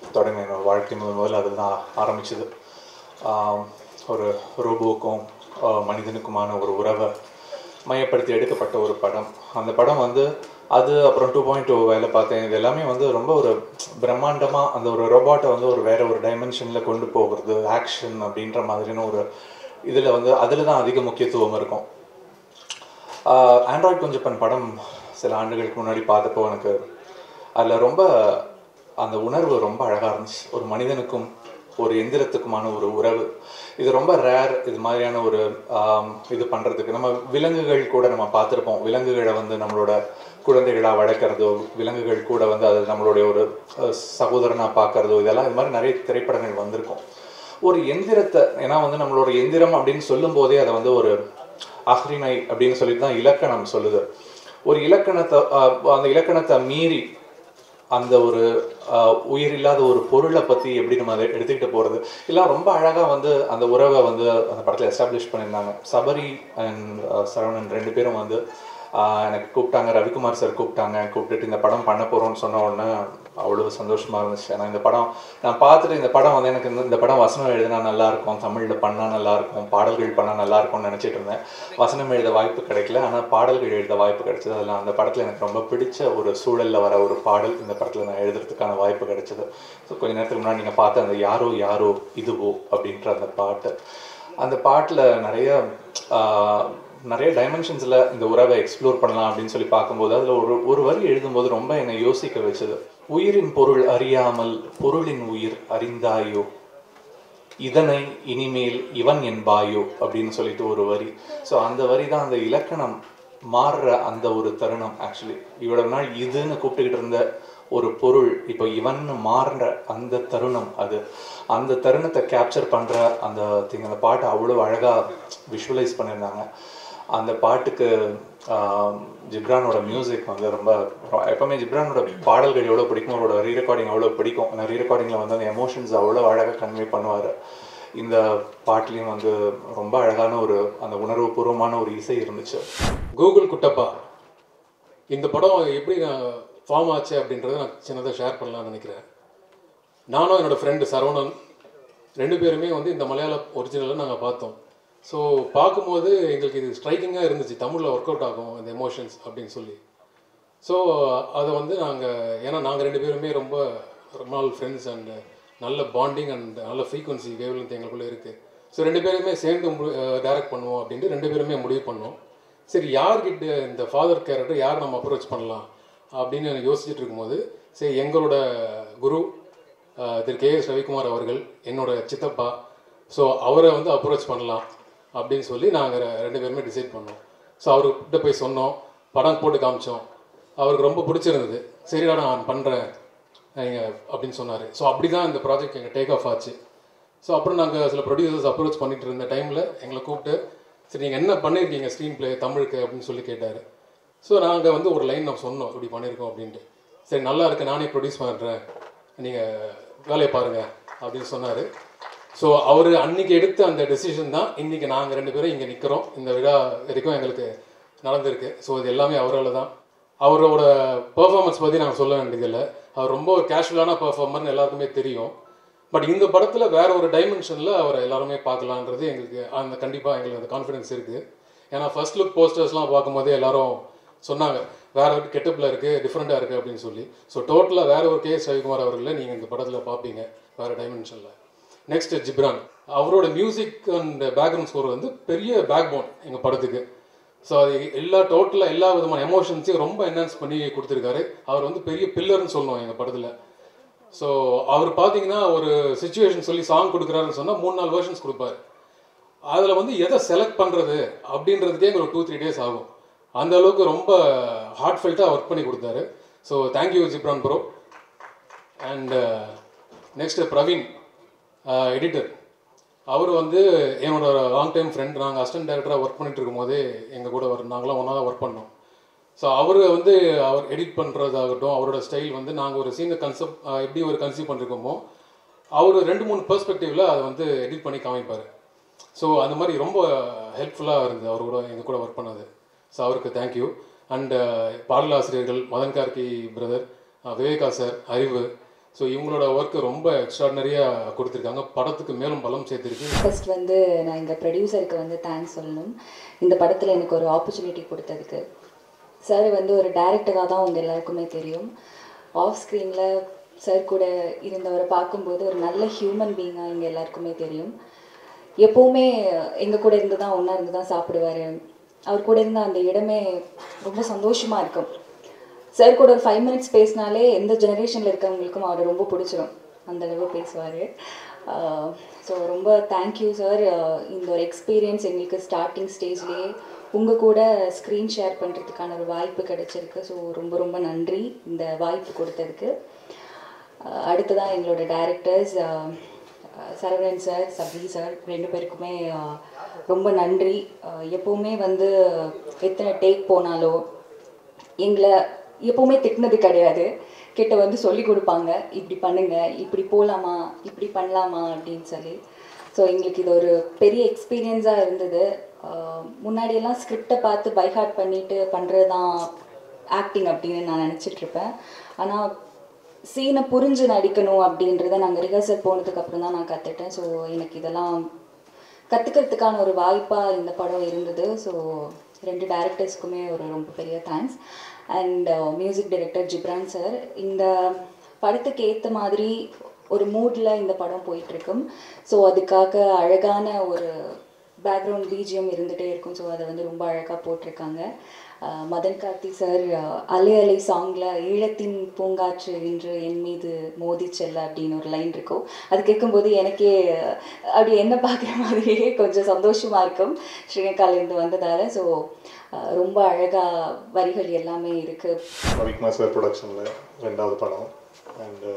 தொடங்கின என்னோட வாழ்க்கை முதல் முதல்ல அதில் தான் ஆரம்பிச்சது ஆம், ஒரு ரோபோக்கும் ஆஹ், மனிதனுக்குமான ஒரு உறவை மையப்படுத்தி எடுக்கப்பட்ட ஒரு படம் அந்த படம் வந்து அது அப்புறம் டூ பாயிண்ட் டூ வேலை பார்த்தேன் இது எல்லாமே வந்து ரொம்ப ஒரு பிரம்மாண்டமாக அந்த ஒரு ரோபாட்டை வந்து ஒரு வேற ஒரு டைமென்ஷனில் கொண்டு போகிறது ஆக்ஷன் அப்படின்ற மாதிரியான ஒரு இதில் வந்து அதில் தான் அதிக முக்கியத்துவம் இருக்கும் ஆண்ட்ராய்ட் கொஞ்சப்பன் படம் சில ஆண்டுகளுக்கு முன்னாடி பார்த்தப்போ எனக்கு அதில் ரொம்ப அந்த உணர்வு ரொம்ப அழகாக இருந்துச்சு ஒரு மனிதனுக்கும் ஒரு எந்திரத்துக்குமான ஒரு உறவு இது ரொம்ப ரேர் இது மாதிரியான ஒரு ஆம், இது பண்ணுறதுக்கு நம்ம விலங்குகள் கூட நம்ம பார்த்துருப்போம் விலங்குகளை வந்து நம்மளோட குழந்தைகளாக வளர்க்குறதோ விலங்குகள் கூட வந்து அது நம்மளுடைய ஒரு அஹ், சகோதரனாக பார்க்கறதோ இதெல்லாம் இது மாதிரி நிறைய திரைப்படங்கள் வந்திருக்கும் ஒரு எந்திரத்தை ஏன்னா வந்து நம்மளோட எந்திரம் அப்படின்னு சொல்லும் போதே அதை வந்து ஒரு அஹ்ரிமை அப்படின்னு சொல்லிட்டு தான் இலக்கணம் சொல்லுது ஒரு இலக்கணத்தை ஆஹ், அந்த இலக்கணத்தை மீறி அந்த ஒரு ஆஹ், உயிரில்லாத ஒரு பொருளை பற்றி எப்படி நம்ம அதை எடுத்துக்கிட்டு போகிறது எல்லாம் ரொம்ப அழகாக வந்து அந்த உறவை வந்து அந்த படத்தில் எஸ்டாப்ளிஷ் பண்ணியிருந்தாங்க சபரி அண்ட் சரவணன் ரெண்டு பேரும் வந்து ஆஹ், எனக்கு கூப்பிட்டாங்க ரவிக்குமார் சார் கூப்பிட்டாங்க கூப்பிட்டுட்டு இந்த படம் பண்ண போகிறோம்னு சொன்ன உடனே அவ்வளோ சந்தோஷமாக இருந்துச்சு ஏன்னா இந்த படம் நான் பார்த்துட்டு இந்த படம் வந்து எனக்கு இந்த- இந்த படம் வசனம் எழுதினா நல்லா இருக்கும் தமிழில் பண்ணால் நல்லா இருக்கும் பாடல்கள் பண்ணால் நல்லா இருக்கும்னு நினச்சிட்டு இருந்தேன் வசனம் எழுத வாய்ப்பு கிடைக்கல ஆனால் பாடல்கள் எழுத வாய்ப்பு கிடைச்சது அதில் அந்த படத்தில் எனக்கு ரொம்ப பிடிச்ச ஒரு சூழலில் வர ஒரு பாடல் இந்த படத்தில் நான் எழுதுறதுக்கான வாய்ப்பு கிடைச்சது ஸோ கொஞ்ச நேரத்துக்கு முன்னாடி நீங்கள் பார்த்த அந்த யாரோ யாரோ இதுவோ அப்படின்ற அந்த பாட்டு அந்த பாட்டில் நிறைய ஆஹ், நிறைய டைமென்ஷன்ஸில் இந்த உறவை எக்ஸ்ப்ளோர் பண்ணலாம் அப்படின்னு சொல்லி பார்க்கும்போது அதில் ஒரு ஒரு வரி எழுதும்போது ரொம்ப என்னை யோசிக்க வச்சது உயிரின் பொருள் அறியாமல் பொருளின் உயிர் அறிந்தாயோ இதனை இனிமேல் இவன் என்பாயோ அப்படின்னு சொல்லிட்டு ஒரு வரி ஸோ அந்த வரி தான் அந்த இலக்கணம் மாறுற அந்த ஒரு தருணம் ஆக்சுவலி இவ்வளவு நாள் இதுன்னு கூப்பிட்டுக்கிட்டு இருந்த ஒரு பொருள் இப்போ இவன் மாறுற அந்த தருணம் அது அந்த தருணத்தை கேப்சர் பண்ற அந்த thing, அந்த பாட்டை அவ்வளோ அழகா விஷுவலைஸ் பண்ணியிருந்தாங்க அந்த பாட்டுக்கு ஆம், ஜிப்ரானோட மியூசிக் வந்து ரொம்ப ரொ- எப்பவுமே ஜிப்ரானோட பாடல்கள் எவ்வளோ பிடிக்கும் அவரோட ரீ ரெக்கார்டிங் அவ்வளோ பிடிக்கும் அந்த ரீ ரெக்கார்டிங்கில் வந்து அந்த எமோஷன்ஸ் அவ்வளோ அழகாக கன்வே பண்ணுவார் இந்த பாட்டுலேயும் வந்து ரொம்ப அழகான ஒரு அந்த உணர்வுபூர்வமான ஒரு இசை இருந்துச்சு கூகுள் குட்டப்பா இந்த படம் எப்படி நான் ஃபார்ம் ஆச்சு அப்படின்றத நான் சின்னதாக ஷேர் பண்ணலாம்னு நினைக்கிறேன் நானும் என்னோடய ஃப்ரெண்டு சரவணன் ரெண்டு பேருமே வந்து இந்த மலையாள ஒரிஜினலை நாங்கள் பார்த்தோம் ஸோ பார்க்கும்போது எங்களுக்கு இது ஸ்ட்ரைக்கிங்காக இருந்துச்சு தமிழில் ஒர்க் அவுட் ஆகும் இந்த எமோஷன்ஸ் அப்படின்னு சொல்லி ஸோ அதை வந்து நாங்கள் ஏன்னா நாங்கள் ரெண்டு பேருமே ரொம்ப ரொம்ப நாள் ஃப்ரெண்ட்ஸ் அண்ட் நல்ல பாண்டிங் அண்ட் நல்ல ஃப்ரீக்வன்சி வேவ்லென்த் எங்களுக்குள்ளே இருக்குது ஸோ ரெண்டு பேருமே சேர்ந்து டைரக்ட் பண்ணுவோம் அப்படின்ட்டு ரெண்டு பேருமே முடிவு பண்ணோம் சரி யார்கிட்ட இந்த ஃபாதர் கேரக்டர் யார் நம்ம அப்ரோச் பண்ணலாம் அப்படின்னு யோசிச்சுட்டு இருக்கும்போது சரி எங்களோட குரு அஹ், திரு கே எஸ் ரவிக்குமார் அவர்கள் என்னோட சித்தப்பா ஸோ அவரை வந்து அப்ரோச் பண்ணலாம் அப்படின்னு சொல்லி நாங்கள் ரெண்டு பேருமே டிசைட் பண்ணோம் ஸோ அவர்கிட்ட போய் சொன்னோம் படம் போட்டு காமிச்சோம் அவருக்கு ரொம்ப பிடிச்சிருந்தது சரிடா நான் பண்ணுறேன் நீங்கள் அப்படின்னு சொன்னார் ஸோ அப்படி தான் இந்த ப்ராஜெக்ட் எங்கள் டேக் ஆஃப் ஆச்சு ஸோ அப்புறம் நாங்கள் சில ப்ரொடியூசர்ஸ் அப்ரோச் பண்ணிட்டு இருந்த டைமில் எங்களை கூப்பிட்டு சரி நீங்கள் என்ன பண்ணியிருக்கீங்க ஸ்க்ரீன் ப்ளே தமிழுக்கு அப்படின்னு சொல்லி கேட்டார் ஸோ நாங்கள் வந்து ஒரு லைன் நம்ம சொன்னோம் இப்படி பண்ணியிருக்கோம் அப்படின்ட்டு சரி நல்லா இருக்கு நானே ப்ரொடியூஸ் பண்ணுறேன் நீங்கள் வேலையை பாருங்கள் அப்படின்னு சொன்னார் ஸோ அவர் அன்னைக்கு எடுத்த அந்த டெசிஷன் தான் இன்றைக்கி நாங்கள் ரெண்டு பேரும் இங்கே நிற்கிறோம் இந்த விழா வரைக்கும் எங்களுக்கு நடந்திருக்கு ஸோ இது எல்லாமே அவரால் தான் அவரோட பெர்ஃபார்மன்ஸ் பற்றி நாங்கள் சொல்ல வேண்டியதில்லை அவர் ரொம்ப ஒரு கேஷுவலான பெர்ஃபார்மர்னு எல்லாருக்குமே தெரியும் பட் இந்த படத்தில் வேற ஒரு டைமென்ஷனில் அவரை எல்லாருமே பார்க்கலான்றது எங்களுக்கு அந்த கண்டிப்பாக எங்களுக்கு அந்த கான்ஃபிடன்ஸ் இருக்குது ஏன்னா ஃபர்ஸ்ட் லுக் போஸ்டர்ஸ்லாம் பார்க்கும்போதே எல்லாரும் சொன்னாங்க வேற ஒரு கெட்டப்பில் இருக்குது டிஃப்ரெண்ட்டாக இருக்குது அப்படின்னு சொல்லி ஸோ டோட்டலாக வேற ஒரு கே எஸ் ரவிக்குமார் அவர்களை நீங்கள் இந்த படத்தில் பார்ப்பீங்க வேற டைமென்ஷனில் நெக்ஸ்ட் ஜிப்ரான் அவரோட மியூசிக் அண்ட் பேக்ரவுண்ட் ஸ்கோர் வந்து பெரிய பேக் போன் எங்கள் படத்துக்கு ஸோ அது எல்லா டோட்டலாக எல்லா விதமான எமோஷன்ஸையும் ரொம்ப என்ஹான்ஸ் பண்ணி கொடுத்துருக்காரு அவர் வந்து பெரிய பில்லர்னு சொல்லணும் எங்கள் படத்தில் ஸோ அவர் பார்த்தீங்கன்னா ஒரு சுச்சுவேஷன் சொல்லி சாங் கொடுக்குறாருன்னு சொன்னால் மூணு நாலு வெர்ஷன்ஸ் கொடுப்பாரு அதில் வந்து எதை செலக்ட் பண்ணுறது அப்படின்றதுக்கே எங்களுக்கு டூ த்ரீ டேஸ் ஆகும் அந்த அளவுக்கு ரொம்ப ஹார்ட் ஃபெல்ட்டாக ஒர்க் பண்ணி கொடுத்தாரு so thank you Ghibran bro and next Praveen editor அவர் வந்து என்னோட லாங் டைம் ஃப்ரெண்ட் நாங்கள் அசிஸ்டன்ட் டேரக்டராக ஒர்க் பண்ணிட்டு இருக்கும்போதே எங்கள் கூட வர நாங்களாம் ஒன்றா தான் ஒர்க் பண்ணோம் ஸோ அவர் வந்து அவர் எடிட் பண்ணுறதாகட்டும் அவரோட ஸ்டைல் வந்து நாங்கள் ஒரு சீனை கன்செப்ட் எப்படி ஒரு கன்சீவ் பண்ணிருக்கோமோ அவர் ரெண்டு மூணு பெர்ஸ்பெக்டிவில் அதை வந்து எடிட் பண்ணி காமிப்பார் ஸோ அந்த மாதிரி ரொம்ப ஹெல்ப்ஃபுல்லாக இருந்தது அவர் கூட எங்கள் கூட ஒர்க் பண்ணது ஸோ அவருக்கு தேங்க்யூ அண்ட் பாடலாசிரியர்கள் Madhan Karky brother Viveka sir Arivu so இவங்களோட ஒர்க்கு ரொம்ப எக்ஸ்ட்ராடனரியாக கொடுத்துருக்காங்க படத்துக்கு மேலும் பலம் சேர்த்துருக்கு ஃபர்ஸ்ட் வந்து நான் எங்கள் ப்ரொடியூசருக்கு வந்து தேங்க்ஸ் சொல்லணும் இந்த படத்தில் எனக்கு ஒரு ஆப்பர்ச்சுனிட்டி கொடுத்ததுக்கு சார் வந்து ஒரு டைரக்டராக தான் உங்கள் எல்லாருக்குமே தெரியும் ஆஃப் ஸ்க்ரீனில் சார் கூட இருந்தவரை பார்க்கும்போது ஒரு நல்ல ஹியூமன் பீயிங்காக எங்கள் எல்லாருக்குமே தெரியும் எப்போவுமே எங்கள் கூட இருந்து தான் ஒன்றா இருந்து தான் சாப்பிடுவார் அவர் கூட இருந்த அந்த இடமே ரொம்ப சந்தோஷமாக இருக்கும் சார் கூட ஒரு ஃபைவ் மினிட்ஸ் பேசினாலே எந்த ஜெனரேஷனில் இருக்கவங்களுக்கும் அவரை ரொம்ப பிடிச்சிரும் அந்த அளவு பேசுவார் ஸோ ரொம்ப தேங்க்யூ சார் இந்த ஒரு எக்ஸ்பீரியன்ஸ் எங்களுக்கு ஸ்டார்டிங் ஸ்டேஜ்லேயே உங்கள் கூட ஸ்க்ரீன் ஷேர் பண்ணுறதுக்கான ஒரு வாய்ப்பு கிடைச்சிருக்கு ஸோ ரொம்ப ரொம்ப நன்றி இந்த வாய்ப்பு கொடுத்ததுக்கு அஹ் அடுத்ததான் எங்களோட directors Saravanan sir Sabari sir ரெண்டு பேருக்குமே அஹ், ரொம்ப நன்றி அஹ், எப்போவுமே வந்து எத்தனை டேக் போனாலோ எங்களை எப்போவுமே திட்டினது கிடையாது கிட்ட வந்து சொல்லி கொடுப்பாங்க இப்படி பண்ணுங்க இப்படி போகலாமா இப்படி பண்ணலாமா அப்படின்னு சொல்லி ஸோ எங்களுக்கு இது ஒரு பெரிய எக்ஸ்பீரியன்ஸாக இருந்தது ஆஹ் முன்னாடியெல்லாம் ஸ்கிரிப்டை பார்த்து பைஹார்ட் பண்ணிட்டு பண்ணுறது தான் ஆக்டிங் அப்படின்னு நான் நினச்சிட்டு இருப்பேன் ஆனால் சீனை புரிஞ்சு நடிக்கணும் அப்படின்றத நாங்கள் ரிஹர்சல் போனதுக்கு அப்புறம் தான் நான் கற்றுட்டேன் ஸோ எனக்கு இதெல்லாம் கற்றுக்கிறதுக்கான ஒரு வாய்ப்பாக இந்த படம் இருந்தது ஸோ ரெண்டு டேரக்டர்ஸ்க்குமே ஒரு ரொம்ப பெரிய thanks and music director Ghibran sir இந்த படத்துக்கு ஏற்ற மாதிரி ஒரு மூடில் இந்த படம் போயிட்டுருக்கும் ஸோ அதுக்காக அழகான ஒரு பேக்ரவுண்ட் பிஜிஎம் இருந்துகிட்டே இருக்கும் ஸோ அதை வந்து ரொம்ப அழகாக போட்டிருக்காங்க அஹ் மதன் கார்த்தி சார் அஹ் அலை அலை சாங்கில் ஈழத்தின் பூங்காற்று இன்று என் மீது மோதி செல்ல அப்படின்னு ஒரு லைன் இருக்கும் அது கேட்கும்போது எனக்கே அஹ், அப்படி என்ன பார்க்குற மாதிரியே கொஞ்சம் சந்தோஷமாக இருக்கும் ஸ்ரீலங்காலேருந்து வந்ததால் ஸோ ரொம்ப அழகாக வரிகள் எல்லாமே இருக்குது ரவிக்குமார் சார் ப்ரொடக்ஷனில் ரெண்டாவது படம் அண்டு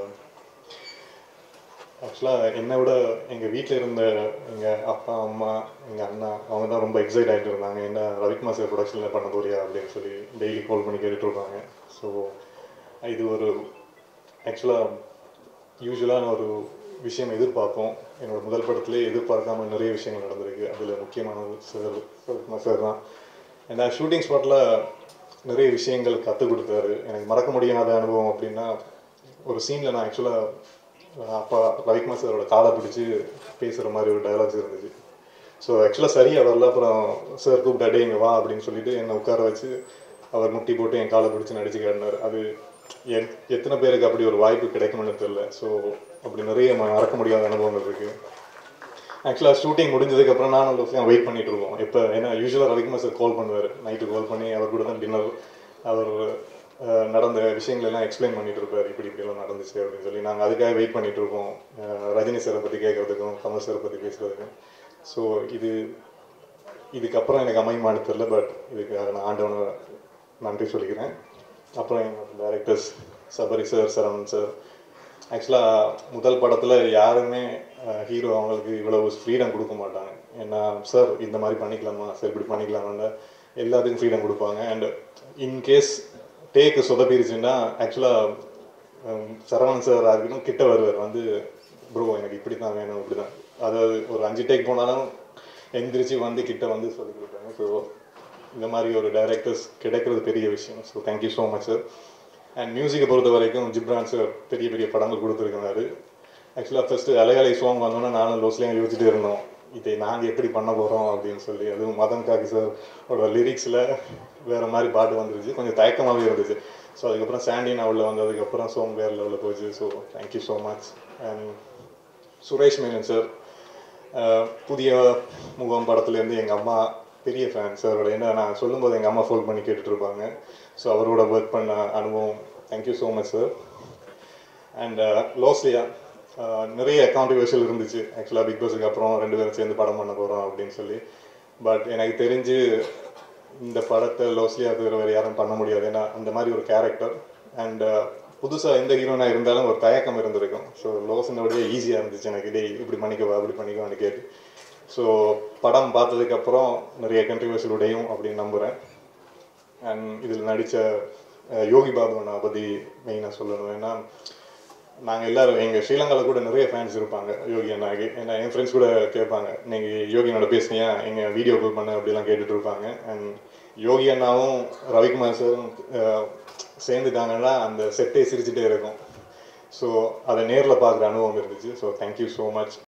ஆக்சுவலாக என்னை விட எங்கள் வீட்டில் இருந்த எங்கள் அப்பா அம்மா எங்கள் அண்ணா அவங்க தான் ரொம்ப எக்ஸைட் ஆகிட்டு இருந்தாங்க என்ன ரவிக்குமார் சார் ப்ரொடக்ஷனில் பண்ண போறியா அப்படின்னு சொல்லி டெய்லி கால் பண்ணி கேட்டுட்டு இருப்பாங்க ஸோ இது ஒரு ஆக்சுவலாக யூஸ்வலான ஒரு விஷயம் எதிர்பார்ப்போம் என்னோட முதல் படத்துலேயே எதிர்பார்க்காம நிறைய விஷயங்கள் நடந்திருக்கு அதில் முக்கியமானது சார் ரவிக்குமார் சார் தான் ஏன்னா ஷூட்டிங் ஸ்பாட்டில் நிறைய விஷயங்கள் கற்றுக் கொடுத்தாரு எனக்கு மறக்க முடியாத அனுபவம் அப்படின்னா ஒரு சீனில் நான் ஆக்சுவலாக அப்பா ரவிக்குமார் சாரோட காலை பிடிச்சி பேசுகிற மாதிரி ஒரு டயலாக்ஸ் இருந்துச்சு ஸோ ஆக்சுவலாக சரியாக வரல அப்புறம் சார் கூப்பிட்டாடே இங்கே வா அப்படின்னு சொல்லிட்டு என்னை உட்கார வச்சு அவர் முட்டி போட்டு என் காலை பிடிச்சி நடிச்சு காட்டினார் அது என் எத்தனை பேருக்கு அப்படி ஒரு வாய்ப்பு கிடைக்கும்னு தெரியல ஸோ அப்படி நிறைய ம- மறக்க முடியாத அனுபவங்கள் இருக்குது ஆக்சுவலாக ஷூட்டிங் முடிஞ்சதுக்கப்புறம் நான் லோசியாக வெயிட் பண்ணிட்டு இருக்கோம் இப்போ ஏன்னா யூஸ்வலாக ரவிக்குமார் சார் கால் பண்ணுவார் நைட்டு கால் பண்ணி அவர் கூட தான் டின்னர் அவர் அஹ், நடந்த விஷயங்கள் எல்லாம் எக்ஸ்பிளைன் பண்ணிட்டு இருப்பார் இப்படி இப்படிலாம் நடந்துச்சு அப்படின்னு சொல்லி நாங்கள் அதுக்காக வெயிட் பண்ணிட்டு இருக்கோம் அஹ், ரஜினி சாரை பற்றி கேட்கறதுக்கும் கமல் சாரை பற்றி பேசுறதுக்கும் ஸோ இது இதுக்கப்புறம் எனக்கு அமையுமான்னு தெரியல பட் இதுக்காக நான் ஆண்டவனை நன்றி சொல்லிக்கிறேன் அப்புறம் என்னோட directors Sabari sir Saravanan sir ஆக்சுவலாக முதல் படத்தில் யாருமே ஹீரோ அவங்களுக்கு இவ்வளவு ஃப்ரீடம் கொடுக்க மாட்டாங்க ஏன்னா சார் இந்த மாதிரி பண்ணிக்கலாமா சார் இப்படி பண்ணிக்கலாமான்னு எல்லாத்துக்கும் ஃப்ரீடம் கொடுப்பாங்க அண்ட் இன்கேஸ் டேக்கு சொதப்பிருச்சுன்னா ஆக்சுவலாக சரவணன் சார் இருக்கட்டும் கிட்ட வருவார் வந்து ப்ரோ எனக்கு இப்படி தான் வேணும் இப்படி தான் அதாவது ஒரு அஞ்சு டேக் போனாலும் எந்திரிச்சு வந்து கிட்ட வந்து சொல்லி கொடுப்பாங்க ஸோ இந்த மாதிரி ஒரு டைரக்டர்ஸ் கிடைக்கிறது பெரிய விஷயம் so thank you so much sir and மியூசிக்கை பொறுத்த வரைக்கும் ஜிப்ரான் சார் பெரிய பெரிய படங்கள் கொடுத்துருக்காரு ஆக்சுவலாக ஃபஸ்ட்டு அலையலை சாங் வந்தோன்னே நானும் லோஸ்லேயும் யோசிச்சுட்டு இருந்தோம் இதை நாங்கள் எப்படி பண்ண போகிறோம் அப்படின்னு சொல்லி அதுவும் மதன் காக்கி சாரோட லிரிக்ஸில் வேறு மாதிரி பாட்டு வந்துருச்சு கொஞ்சம் தயக்கமாகவே இருந்துச்சு ஸோ அதுக்கப்புறம் சாண்டினா உள்ள வந்ததுக்கப்புறம் சோங் வேறு லெவலில் போச்சு so thank you so much and Suresh Menon sir அஹ் புதிய முகம் படத்துலேருந்து எங்கள் அம்மா பெரிய ஃபேன் சாரோட என்ன நான் சொல்லும்போது எங்கள் அம்மா ஃபோன் பண்ணி கேட்டுட்டு இருப்பாங்க ஸோ அவரோட ஒர்க் பண்ண அனுபவம் thank you so much sir and Losliya நிறைய கான்ட்ரிவர்ஷியல் இருந்துச்சு ஆக்சுவலாக பிக் பாஸுக்கு அப்புறம் ரெண்டு பேரும் சேர்ந்து படம் பண்ண போகிறோம் அப்படின்னு சொல்லி பட் எனக்கு தெரிஞ்சு இந்த படத்தை லோஸ்லியா தவிர வேறு யாரும் பண்ண முடியாது ஏன்னா அந்த மாதிரி ஒரு கேரக்டர் அண்ட் புதுசாக எந்த ஹீரோனாக இருந்தாலும் ஒரு தயக்கம் இருந்திருக்கும் ஸோ லோசனோடய ஈஸியாக இருந்துச்சு எனக்கு டேய் இப்படி பண்ணிக்கவா அப்படி பண்ணிக்கவான்னு கேட்டு ஸோ படம் பார்த்ததுக்கப்புறம் நிறைய கண்ட்ரிவர்ஷியல் உடையும் அப்படின்னு நம்புகிறேன் அண்ட் இதில் நடித்த யோகி பாபு அண்ணா பற்றி மெயினாக சொல்லணும் ஏன்னா நாங்கள் எல்லாரும் எங்கள் ஸ்ரீலங்காவில் கூட நிறைய ஃபேன்ஸ் இருப்பாங்க யோகி அண்ணாக்கு ஏன்னா என் ஃப்ரெண்ட்ஸ் கூட கேட்பாங்க நீங்கள் யோகி அண்ணோட பேசுனியா எங்கள் வீடியோ கால் பண்ண அப்படிலாம் கேட்டுட்டு இருப்பாங்க அண்ட் யோகி அண்ணாவும் ரவிக்குமார் சாரும் அஹ், சேர்ந்துட்டாங்கன்னா அந்த செட்டே சிரிச்சுட்டே இருக்கும் ஸோ அதை நேரில் பார்க்குற அனுபவம் இருந்துச்சு ஸோ தேங்க்யூ ஸோ மச்